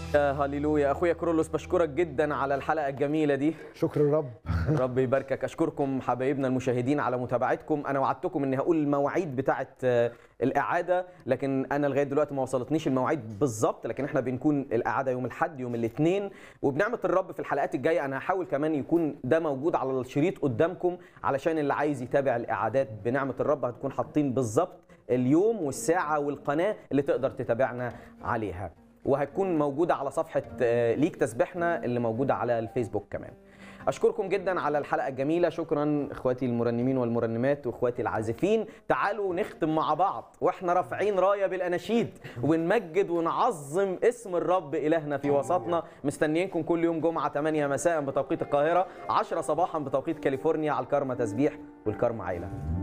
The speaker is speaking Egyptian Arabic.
يا هللويا اخويا كرولوس بشكرك جدا على الحلقه الجميله دي شكر الرب رب يباركك اشكركم حبايبنا المشاهدين على متابعتكم انا وعدتكم اني هقول المواعيد بتاعه آه، الاعاده لكن انا لغايه دلوقتي ما وصلتنيش المواعيد بالظبط لكن احنا بنكون الاعاده يوم الاحد يوم الاثنين وبنعمه الرب في الحلقات الجايه انا هحاول كمان يكون ده موجود على الشريط قدامكم علشان اللي عايز يتابع الاعادات بنعمه الرب هتكون حاطين بالظبط اليوم والساعه والقناه اللي تقدر تتابعنا عليها وهتكون موجوده على صفحه آه، ليك تسبيحنا اللي موجوده على الفيسبوك كمان اشكركم جدا على الحلقه الجميله شكرا اخواتي المرنمين والمرنمات واخواتي العازفين تعالوا نختم مع بعض واحنا رافعين رايه بالاناشيد ونمجد ونعظم اسم الرب الهنا في وسطنا مستنيينكم كل يوم جمعه 8 مساء بتوقيت القاهره 10 صباحا بتوقيت كاليفورنيا على الكارما تسبيح والكارما عيله